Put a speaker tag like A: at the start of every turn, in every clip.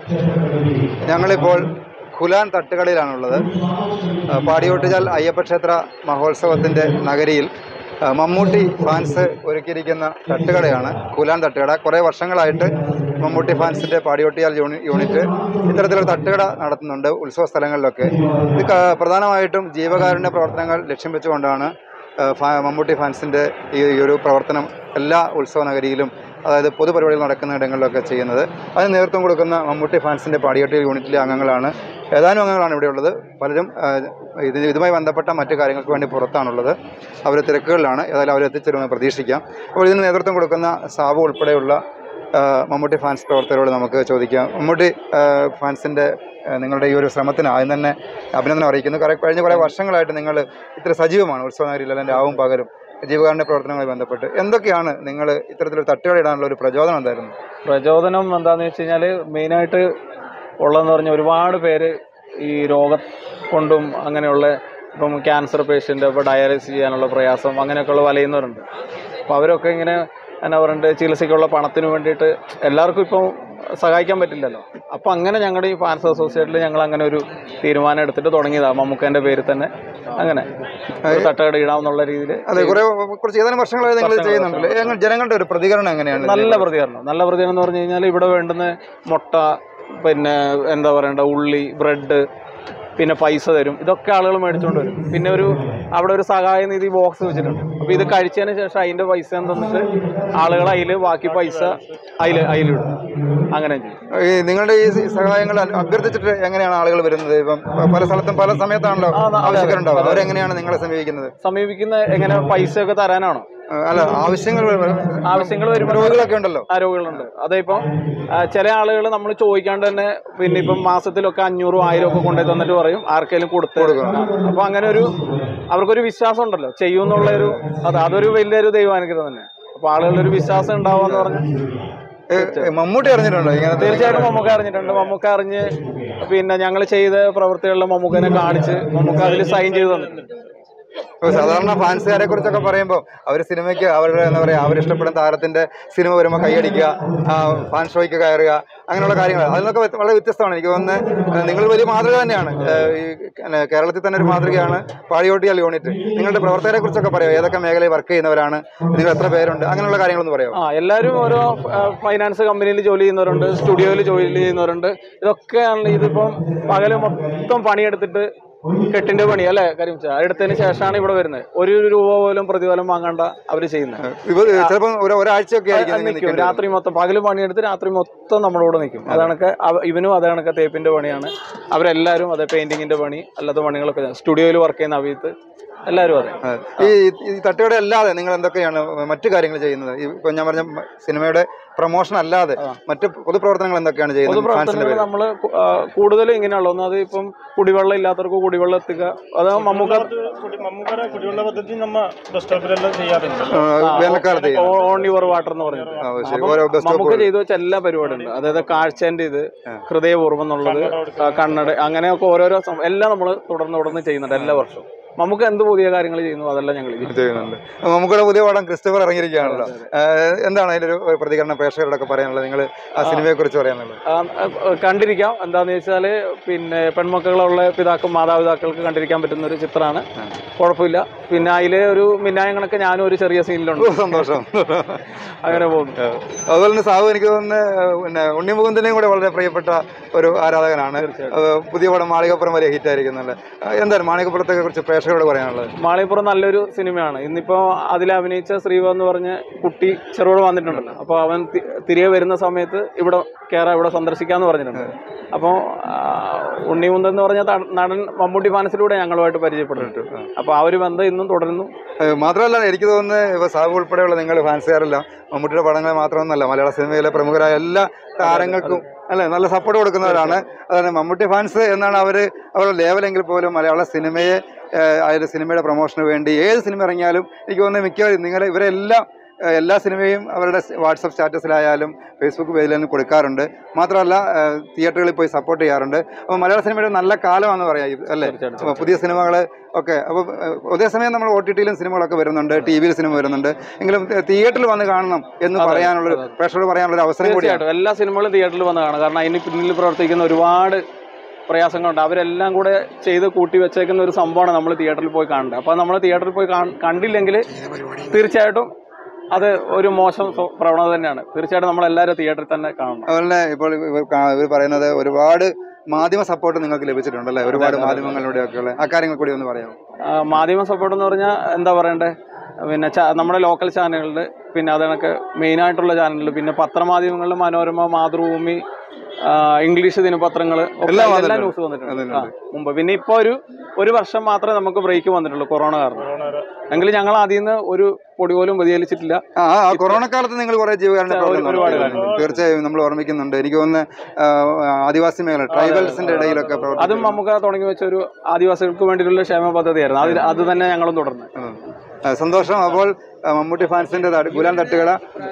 A: ഞങ്ങളിപ്പോൾ ഖുലാൻ തട്ടുകടയിലാണുള്ളത് ആ, പാടിയോട്ടുചാൽ അയ്യപ്പക്ഷേത്ര മഹോത്സവത്തിൻ്റെ നഗരിയിൽ ആ, മമ്മൂട്ടി ഫാൻസ് ഒരുക്കിയിരിക്കുന്ന തട്ടുകടയാണ് ഖുലാൻ തട്ടുകട കുറേ വർഷങ്ങളായിട്ട് മമ്മൂട്ടി ഫാൻസിൻ്റെ പാടിയോട്ടിയാൽ യൂണി യൂണിറ്റ് ഇത്തരത്തിലൊരു തട്ടുകട നടത്തുന്നുണ്ട് ഉത്സവ സ്ഥലങ്ങളിലൊക്കെ ഇത് ക- പ്രധാനമായിട്ടും ജീവകാരുണ്യ പ്രവർത്തനങ്ങൾ ലക്ഷ്യം വെച്ചുകൊണ്ടാണ് ആ, ഫാ- മമ്മൂട്ടി ഫാൻസിൻ്റെ ഈ ഈ ഒരു പ്രവർത്തനം എല്ലാ ഉത്സവ നഗരിയിലും അതായത് പൊതുപരിപാടികൾ നടക്കുന്ന ഇടങ്ങളിലൊക്കെ ചെയ്യുന്നത് അതിന് നേതൃത്വം കൊടുക്കുന്ന മമ്മൂട്ടി ഫാൻസിൻ്റെ പാടിയോട്ടി യൂണിറ്റിലെ അംഗങ്ങളാണ് ഏതാനും അംഗങ്ങളാണ് ഇവിടെ ഉള്ളത് പലരും ആ, ഇത് ഇതുമായി ബന്ധപ്പെട്ട മറ്റു കാര്യങ്ങൾക്ക് വേണ്ടി പുറത്താണുള്ളത് അവർ തിരക്കുകളിലാണ് ഏതായാലും അവർ എത്തിച്ചേരുമെന്ന് പ്രതീക്ഷിക്കാം അപ്പോൾ ഇതിന് നേതൃത്വം കൊടുക്കുന്ന സാബു ഉൾപ്പെടെയുള്ള ആ, മമ്മൂട്ടി ഫാൻസ് പ്രവർത്തകരോട് നമുക്ക് ചോദിക്കാം മമ്മൂട്ടി ആ, ഫാൻസിൻ്റെ ആ, നിങ്ങളുടെ ഈ ഒരു ശ്രമത്തിന് ആദ്യം തന്നെ അഭിനന്ദനം അറിയിക്കുന്നു കാരണം കഴിഞ്ഞ കുറേ വർഷങ്ങളായിട്ട് നിങ്ങൾ ഇത്ര സജീവമാണ് ഉത്സവ നഗരിയിൽ അല്ലെങ്കിൽ രാവും പകലും ജീവകാരുണ്യ പ്രവർത്തനങ്ങളുമായി ബന്ധപ്പെട്ട് എന്തൊക്കെയാണ് നിങ്ങൾ ഇത്തരത്തിലൊരു തട്ടുകട ഇടാനുള്ള ഒരു പ്രചോദനം എന്തായിരുന്നു
B: പ്രചോദനം എന്താണെന്ന് വെച്ച് കഴിഞ്ഞാൽ മെയിനായിട്ട് ഉള്ളതെന്ന് പറഞ്ഞാൽ ഒരുപാട് പേര് ഈ രോഗം കൊണ്ടും അങ്ങനെയുള്ള ഇപ്പം ക്യാൻസർ പേഷ്യൻ്റ് ഇപ്പോൾ ഡയാലിസിസ് ചെയ്യാനുള്ള പ്രയാസം അങ്ങനെയൊക്കെയുള്ള വലയുന്നവരുണ്ട് അപ്പോൾ അവരൊക്കെ ഇങ്ങനെ എന്നാ പറയണ്ടത് ചികിത്സയ്ക്കുള്ള പണത്തിന് വേണ്ടിയിട്ട് എല്ലാവർക്കും ഇപ്പം സഹായിക്കാൻ പറ്റില്ലല്ലോ അപ്പോൾ അങ്ങനെ ഞങ്ങളുടെ ഈ ഫാൻസ് അസോസിയേഷനിൽ ഞങ്ങൾ അങ്ങനെ ഒരു തീരുമാനം എടുത്തിട്ട് തുടങ്ങിയതാണ് മമ്മൂക്കേൻ്റെ പേരിൽ തന്നെ അങ്ങനെ ഒരു തട്ടുകട ഇടാമെന്നുള്ള രീതിയിൽ
A: അതെ കുറെ കുറച്ച് ഏതാനും വർഷങ്ങളായി നിങ്ങൾ ഇത് ചെയ്യുന്നുണ്ടല്ലോ എങ്ങനെ- ജനങ്ങളുടെ ഒരു പ്രതികരണം എങ്ങനെയാണ്
B: നല്ല പ്രതികരണം നല്ല പ്രതികരണം എന്ന് പറഞ്ഞു കഴിഞ്ഞാൽ ഇവിടെ വേണ്ടുന്ന മുട്ട പിന്നെ എന്താ പറയണ്ട ഉള്ളി ബ്രെഡ് പിന്നെ പൈസ തരും ഇതൊക്കെ ആളുകൾ മേടിച്ചുകൊണ്ട് വരും പിന്നെ ഒരു അവിടെ ഒരു സഹായ നിധി ബോക്സ് വെച്ചിട്ടുണ്ട് അപ്പോൾ ഇത് കഴിച്ചതിന് ശേഷം അതിൻ്റെ പൈസ തന്നിട്ട് ആളുകൾ അതിൽ ബാക്കി പൈസ അതിൽ അതിലിടും അങ്ങനെ ചെയ്യും
A: ഈ നിങ്ങളുടെ ഈ സഹായങ്ങൾ അഭ്യർത്ഥിച്ചിട്ട് എങ്ങനെയാണ് ആളുകൾ വരുന്നത് ഇപ്പം പല സ്ഥലത്തും പല സമയത്താണല്ലോ
B: ആ, അതെ,
A: ആവശ്യക്കാരുണ്ടാവുക അവരെങ്ങനെയാണ് നിങ്ങളെ സമീപിക്കുന്നത്
B: സമീപിക്കുന്ന എങ്ങനെ പൈസ ഒക്കെ തരാനാണോ
A: ആ, അല്ല ആവശ്യങ്ങൾ
B: ആവശ്യങ്ങൾ വരുമ്പോൾ
A: രോഗികളൊക്കെ ഉണ്ടല്ലോ
B: ആരോഗ്യങ്ങളുണ്ട് അതിപ്പം ആ, ചില ആളുകൾ നമ്മൾ ചോദിക്കാണ്ട് തന്നെ പിന്നെ ഇപ്പം മാസത്തിലൊക്കെ അഞ്ഞൂറും ആയിരം ഒക്കെ കൊണ്ടുപോയി തന്നിട്ട് പറയും ആർക്കെങ്കിലും കൊടുത്ത് അപ്പൊ അങ്ങനെ ഒരു അവർക്കൊരു വിശ്വാസം ഉണ്ടല്ലോ ചെയ്യുമെന്നുള്ള ഒരു അത് അതൊരു വലിയൊരു ദൈവാനുഗ്രഹം തന്നെ അപ്പൊ ആളുകളുടെ ഒരു വിശ്വാസം ഉണ്ടാവുക എന്ന് പറഞ്ഞാൽ
A: ഏ, ഏ, മമ്മൂട്ടി അറിഞ്ഞിട്ടുണ്ടോ ഇങ്ങനെ
B: തീർച്ചയായിട്ടും മമ്മൂക്ക അറിഞ്ഞിട്ടുണ്ട് മമ്മൂക്ക അറിഞ്ഞ് പിന്നെ ഞങ്ങൾ ചെയ്ത പ്രവൃത്തികളിൽ മമ്മൂക്കനെ കാണിച്ച് മമ്മൂക്ക അതിൽ സൈൻ ചെയ്ത് തന്നിട്ടുണ്ട്
A: ഇപ്പൊ സാധാരണ ഫാൻസുകാരെ കുറിച്ചൊക്കെ പറയുമ്പോൾ അവർ സിനിമയ്ക്ക് അവരുടെ എന്താ പറയുക അവരിഷ്ടപ്പെടുന്ന താരത്തിന്റെ സിനിമ വരുമ്പോൾ കൈയടിക്കുക ആ, ഫാൻ ഷോയ്ക്ക് കയറുക അങ്ങനെയുള്ള കാര്യങ്ങൾ അതിനൊക്കെ വ്യത്യ- വളരെ വ്യത്യസ്തമാണ് എനിക്ക് തോന്നുന്നത് നിങ്ങൾ വലിയ മാതൃക തന്നെയാണ് ഏ, ഈ പിന്നെ കേരളത്തിൽ തന്നെ ഒരു മാതൃകയാണ് പാടിയോട്ടിയാൽ യൂണിറ്റ് നിങ്ങളുടെ പ്രവർത്തകരെ കുറിച്ചൊക്കെ പറയാം ഏതൊക്കെ മേഖലയിൽ വർക്ക് ചെയ്യുന്നവരാണ് നിങ്ങൾ എത്ര പേരുണ്ട് അങ്ങനെയുള്ള കാര്യങ്ങളൊന്ന് പറയാം
B: ആ എല്ലാവരും ഓരോ ആ, ഫൈനാൻസ് കമ്പനിയിൽ ജോലി ചെയ്യുന്നവരുണ്ട് സ്റ്റുഡിയോയിൽ ജോലി ചെയ്യുന്നവരുണ്ട് ഇതൊക്കെയാണ് ഇതിപ്പം പകല് മൊത്തം പണിയെടുത്തിട്ട് കെട്ടിന്റെ പണി അല്ലേ കാര്യം എടുത്തതിന് ശേഷമാണ് ഇവിടെ വരുന്നത് ഒരു രൂപ പോലും പ്രതിഫലം വാങ്ങണ്ട അവർ ചെയ്യുന്നത്
A: ഇവർ ചിലപ്പോൾ ഒരു ഒരാഴ്ചയൊക്കെ ആയിരിക്കും നിങ്ങൾ
B: നിൽക്കും
A: നിൽക്കേണ്ടി വരുന്നത്.
B: രാത്രി മൊത്തം പകല് പണിയെടുത്ത് രാത്രി മൊത്തം നമ്മളോട് നിൽക്കും അതാണൊക്കെ അവ- ഇവനും അതേണൊക്കെ തേപ്പിന്റെ പണിയാണ് അവരെല്ലാവരും അതെ പെയിന്റിങ്ങിന്റെ പണി അല്ലാത്ത പണികളൊക്കെ സ്റ്റുഡിയോയിൽ വർക്ക് ചെയ്യുന്ന അവീത്ത് എല്ലാവരും അതെ
A: അതെ. ഈ ഈ തട്ടുകട അല്ലാതെ നിങ്ങൾ എന്തൊക്കെയാണ് മറ്റു കാര്യങ്ങൾ ചെയ്യുന്നത് ഈ ഇപ്പൊ ഞാൻ പറഞ്ഞ മ- സിനിമയുടെ പ്രൊമോഷൻ അല്ലാതെ മറ്റ് പൊതുപ്രവർത്തനങ്ങൾ എന്തൊക്കെയാണ് ചെയ്യുന്നത് ഫാൻസിന്റെ
B: പൊതുപ്രവർത്തനങ്ങൾ
A: പേര്
B: നമ്മൾ കൂടുതലും ഇങ്ങനെയുള്ളൂ ഒന്നത് ഇപ്പം കുടിവെള്ളം ഇല്ലാത്തവർക്ക് കുടിവെള്ളം എത്തിക്കുക അത് മമ്മൂക്ക
C: മമ്മൂക്കര കുടിവെള്ള പദ്ധതി നമ്മ ബസ് സ്റ്റോപ്പിലെല്ലാം ചെയ്യാറുണ്ട്
A: വേനൽക്കാലത്ത് ചെയ്യുന്നത്.
B: ഓൺ യുവർ വാട്ടർ എന്ന് പറഞ്ഞിട്ട്
A: ആ, ശരി.
B: അപ്പം
A: ഓരോ ബസ്
B: നമുക്ക് ചെയ്തു വെച്ച എല്ലാ പരിപാടിയും ഉണ്ട് അതായത് കാഴ്ചന്റെ ഇത് ഹൃദയപൂർവ്വം എന്നുള്ളത് ആ, കണ്ണട അങ്ങനെയൊക്കെ ഓരോരോ സം- എല്ലാം നമ്മൾ തുടർന്ന് തുടർന്ന് ചെയ്യുന്നുണ്ട് എല്ലാ വർഷവും നമുക്ക് എന്ത് പുതിയ കാര്യങ്ങൾ ചെയ്യുന്നു അതെല്ലാം ഞങ്ങൾ ചെയ്യും
A: ചെയ്യുന്നുണ്ട് നമുക്കിവിടെ പുതിയ പടം ക്രിസ്റ്റഫർ ഇറങ്ങിയിരിക്കുകയാണല്ലോ ഏഹ്, എന്താണ് അതിലൊരു ഒരു പ്രതികരണം പ്രേക്ഷകരോടൊക്കെ പറയാനുള്ളത് നിങ്ങൾ ആ സിനിമയെ കുറിച്ച് പറയാനുള്ളത്
B: ആ, ആ, കണ്ടിരിക്കാം എന്താന്ന് വെച്ചാൽ പിന്നെ പെൺമക്കളുള്ള പിതാക്കൾ മാതാപിതാക്കൾക്ക് കണ്ടിരിക്കാൻ പറ്റുന്ന ഒരു ചിത്രമാണ് കുഴപ്പമില്ല പിന്നെ അതിലെ ഒരു മിന്നായം കണക്ക് ഞാനും ഒരു ചെറിയ സീനിലുണ്ട്
A: സന്തോഷം
B: അങ്ങനെ പോകുന്നു
A: അതുപോലെ തന്നെ സാഹു എനിക്ക് തോന്നുന്നു ഏഹ്, പിന്നെ ഉണ്ണിമുകുന്ദനെയും കൂടെ വളരെ പ്രിയപ്പെട്ട ഒരു ആരാധകനാണ് ഏഹ്, പുതിയ പടം മാളികപ്പുറം വലിയ ഹിറ്റ് ആയിരിക്കുന്നല്ലേ ഏഹ്, എന്താണ് മാളികപ്പുറത്തെ കുറിച്ച് പ്രേക്ഷകരോട് പറയാനുള്ളത്
B: മാളികപ്പുറം നല്ലൊരു സിനിമയാണ് ഇന്നിപ്പോൾ അതിൽ അഭിനയിച്ച ശ്രീവ എന്ന് പറഞ്ഞ കുട്ടി ചെറുപുഴ വന്നിട്ടുണ്ടല്ലോ അപ്പോൾ അവൻ തി- തിരികെ വരുന്ന സമയത്ത് ഇവിടെ കയറാം ഇവിടെ സന്ദർശിക്കാമെന്ന് പറഞ്ഞിട്ടുണ്ട് അപ്പോൾ ഉണ്ണിമുന്തൻ എന്ന് പറഞ്ഞ ത- നടൻ മമ്മൂട്ടി ഫാൻസിലൂടെ ഞങ്ങളുമായിട്ട് പരിചയപ്പെട്ടിട്ടുണ്ട് അപ്പോൾ ആ ഒരു ബന്ധം ഇന്നും തുടരുന്നു
A: ഏഹ്, മാത്രമല്ല എനിക്ക് തോന്നുന്നത് ഇപ്പോൾ സാഹു ഉൾപ്പെടെയുള്ള നിങ്ങൾ ഫാൻസുകാരെല്ലാം മമ്മൂട്ടിയുടെ പടങ്ങൾ മാത്രമൊന്നുമല്ല മലയാള സിനിമയിലെ പ്രമുഖരായ എല്ലാ താരങ്ങൾക്കും അല്ലെ നല്ല സപ്പോർട്ട് കൊടുക്കുന്നവരാണ് അതാണ് മമ്മൂട്ടി ഫാൻസ് എന്നാണ് അവർ അവരുടെ ലേവലെങ്കിൽ പോലും മലയാള സിനിമയെ ഏഹ്, അതായത് സിനിമയുടെ പ്രൊമോഷന് വേണ്ടി ഏത് സിനിമ ഇറങ്ങിയാലും എനിക്ക് തോന്നുന്നത് മിക്കവരും നിങ്ങൾ ഇവരെല്ലാം ഏഹ്, എല്ലാ സിനിമയും അവരുടെ വാട്സപ്പ് സ്റ്റാറ്റസിലായാലും ഫേസ്ബുക്ക് പേജിലും കൊടുക്കാറുണ്ട് മാത്രമല്ല ഏഹ്, തിയേറ്ററുകളിൽ പോയി സപ്പോർട്ട് ചെയ്യാറുണ്ട് അപ്പോൾ മലയാള സിനിമയുടെ നല്ല കാലമാണെന്ന് പറയാം ഇത് അല്ലേ
B: തീർച്ചയായിട്ടും.
A: അപ്പോൾ പുതിയ സിനിമകൾ ഒക്കെ അപ്പോൾ ഒരേ സമയം നമ്മൾ ഒ ടി ടിയിലും സിനിമകളൊക്കെ വരുന്നുണ്ട് ടി വിയിൽ സിനിമ വരുന്നുണ്ട് എങ്കിലും തിയേറ്ററിൽ വന്ന് കാണണം എന്ന്
B: അതെ,
A: പറയാനുള്ളൊരു
B: അതെ.
A: പ്രേക്ഷകരോട് പറയാനുള്ളൊരു അവസരം കൂടിയാണ്
B: തീർച്ചയായിട്ടും എല്ലാ സിനിമകളും തിയേറ്ററിൽ വന്ന് കാണാം കാരണം അതിന് പിന്നിൽ പ്രവർത്തിക്കുന്ന ഒരുപാട് പ്രയാസങ്ങളുണ്ട് അവരെല്ലാം കൂടെ ചെയ്ത് കൂട്ടി വെച്ചേക്കുന്ന ഒരു സംഭവമാണ് നമ്മൾ തിയേറ്ററിൽ പോയി കാണേണ്ടത് അപ്പോൾ നമ്മൾ തിയേറ്ററിൽ പോയി കാണ്- കണ്ടില്ലെങ്കിൽ തീർച്ചയായിട്ടും അത് ഒരു മോശം സ്വ- പ്രവണത തന്നെയാണ് തീർച്ചയായിട്ടും നമ്മൾ എല്ലാവരും തിയേറ്ററിൽ തന്നെ കാണണം
A: അതുപോലെ തന്നെ ഇപ്പോൾ ഇവർ കാ- ഇവർ പറയുന്നത് ഒരുപാട് മാധ്യമ സപ്പോർട്ട് നിങ്ങൾക്ക് ലഭിച്ചിട്ടുണ്ടല്ലേ ഒരുപാട്
B: അതെ, അതെ.
A: മാധ്യമങ്ങളിലൂടെയൊക്കെ ഉള്ള ആ കാര്യങ്ങൾ കൂടി ഒന്ന് പറയാമോ
B: ആ, മാധ്യമ സപ്പോർട്ട് എന്ന് പറഞ്ഞാൽ എന്താ പറയണ്ടേ പിന്നെ ചാ- നമ്മുടെ ലോക്കൽ ചാനലുകളിൽ പിന്നെ അത് കണക്ക് മെയിനായിട്ടുള്ള ചാനലുകൾ പിന്നെ പത്രമാധ്യമങ്ങളിൽ മനോരമ മാതൃഭൂമി ആ, ഇംഗ്ലീഷ് ദിനപത്രങ്ങൾ
A: എല്ലാം
B: എല്ലാ
A: വന്നിട്ടുണ്ട്.
B: ന്യൂസ് വന്നിട്ടുണ്ട്
A: വന്നിട്ടുണ്ട്.
B: ആ, മുമ്പ് പിന്നെ ഇപ്പോൾ ഒരു ഒരു വർഷം മാത്രമേ നമുക്ക് ബ്രേക്ക് വന്നിട്ടുള്ളൂ കൊറോണ കാരണം
C: കൊറോണ
B: എങ്കിലും ഞങ്ങൾ അതിൽ നിന്ന് ഒരു പൊടി പോലും വ്യതിചലിച്ചിട്ടില്ല
A: ആ ആ കൊറോണ കാലത്ത് നിങ്ങൾ കുറെ ജീവകാരുണ്യ
B: ഒരു-
A: പ്രവർത്തനം
B: ഒരുപാട്
A: നടത്തിയിട്ടുണ്ട്.
C: കാര്യങ്ങൾ.
A: തീർച്ചയായും നമ്മൾ ഓർമ്മിക്കുന്നുണ്ട് എനിക്ക് തോന്നുന്നു ആ, ആദിവാസി മേഖല ട്രൈബൽസിന്റെ ഇടയിലൊക്കെ
B: അതും
A: പ്രവർത്തിക്കുന്നു.
B: നമുക്ക് തുടങ്ങി വെച്ച ഒരു ആദിവാസികൾക്ക് വേണ്ടിയിട്ടുള്ള ക്ഷേമ പദ്ധതിയായിരുന്നു അത് അത് തന്നെ ഞങ്ങളും തുടർന്ന്
A: ആ. ആ, സന്തോഷം അപ്പോൾ ആ, മമ്മൂട്ടി ഫാൻസിന്റെ തട്- ഗുലാം തട്ടുകട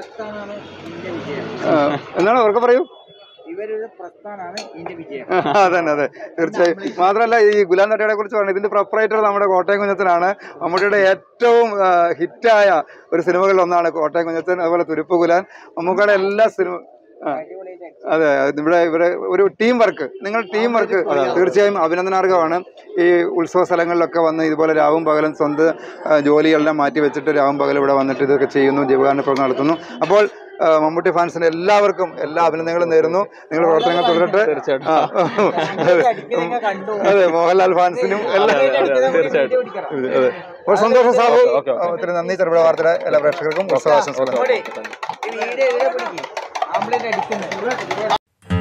A: ആ, എന്താണ് അവർക്ക് പറയൂ
D: ഇവരൊരു പ്രസ്ഥാനാണ് ഇതിന്റെ വിജയം
A: അതന്നെ അതെ തീർച്ചയായും മാത്രമല്ല ഈ ഗുലാം തട്ടയുടെ കുറിച്ച് പറഞ്ഞു ഇതിന്റെ പ്രൊപ്പറേറ്റർ നമ്മുടെ കോട്ടയം കുഞ്ഞച്ചനാണ് മമ്മൂട്ടിയുടെ ഏറ്റവും ആ, ഹിറ്റായ ഒരു സിനിമകളിൽ ഒന്നാണ് കോട്ടയം കുഞ്ഞച്ചൻ അതുപോലെ തുരുപ്പ് ഗുലാൻ മമ്മൂക്കയുടെ എല്ലാ സിനിമ ആ. അതെ അത് ഇവിടെ ഇവിടെ ഒരു ടീം വർക്ക് നിങ്ങൾ ടീം വർക്ക് തീർച്ചയായും അഭിനന്ദനാർഹമാണ് ഈ ഉത്സവ സ്ഥലങ്ങളിലൊക്കെ വന്ന് ഇതുപോലെ രാവും പകലും സ്വന്തം ആ, ജോലിയെല്ലാം മാറ്റി വെച്ചിട്ട് രാവും പകലും ഇവിടെ വന്നിട്ട് ഇതൊക്കെ ചെയ്യുന്നു ജീവകാരുണ്യ പ്രവർത്തനം നടത്തുന്നു അപ്പോൾ ആ, മമ്മൂട്ടി ഫാൻസിന് എല്ലാവർക്കും എല്ലാ അഭിനന്ദനങ്ങളും നേരുന്നു നിങ്ങൾ പ്രവർത്തനങ്ങൾ തുടരട്ടെ
B: തീർച്ചയായിട്ടും
A: ആ, അതെ.
D: അടിക്കലൊക്കെ കണ്ടു
A: അതെ മോഹൻലാൽ ഫാൻസിനും എല്ലാ
B: അതെ, അതെ, തീർച്ചയായിട്ടും.
A: അതെ അപ്പോൾ സന്തോഷം സാബു
B: ഓക്കെ, ഓക്കെ.
A: ഒത്തിരി നന്ദി ചെറുപുഴ വാർത്തയുടെ എല്ലാ പ്രേക്ഷകർക്കും ഉത്സവാശംസകൾ
D: ഈ വീഡിയോ എവിടെ പിടിക്കും ആംബുലൻസ് അടിക്കുന്നത്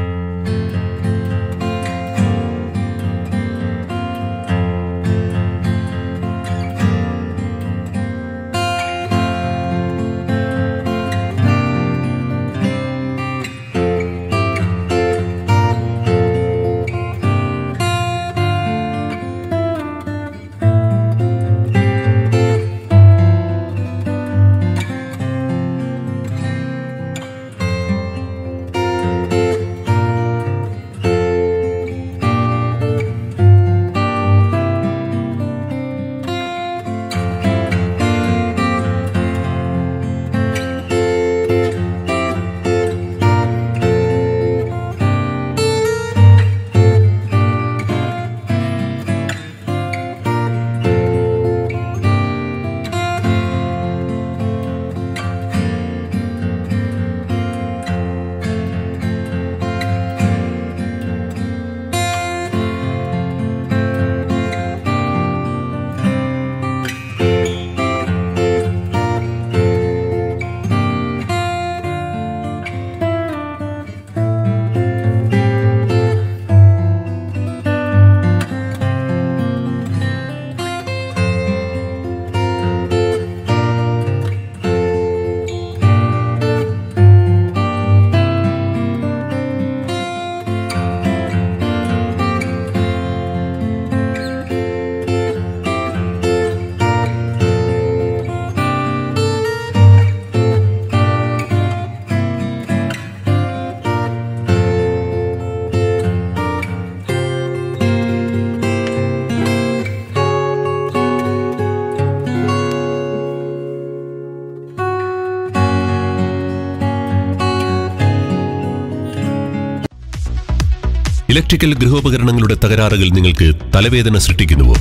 E: ഇലക്ട്രിക്കൽ ഗൃഹോപകരണങ്ങളുടെ തകരാറുകൾ നിങ്ങൾക്ക് തലവേദന സൃഷ്ടിക്കുന്നുവോ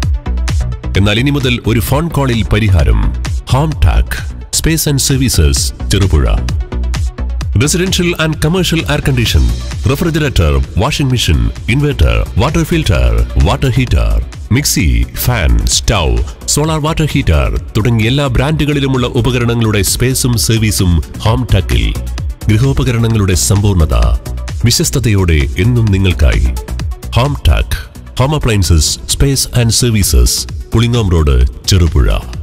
E: എന്നാൽ ഇനി മുതൽ ഒരു ഫോൺ കോളിൽ പരിഹാരം ഹോം ടാക് space and services Cherupuzha residential and commercial air condition refrigerator washing machine inverter water filter water heater mixie fan stove solar water heater തുടങ്ങിയ എല്ലാ ബ്രാൻഡുകളിലുമുള്ള ഉപകരണങ്ങളുടെ സ്പേസും സർവീസും ഹോം ടാക്കിൽ ഗൃഹോപകരണങ്ങളുടെ സമ്പൂർണ്ണത വിശ്വസ്തയോടെ എന്നും നിങ്ങൾക്കായി ഹോം ടാക് home appliances space and services Pulingome road Cherupuzha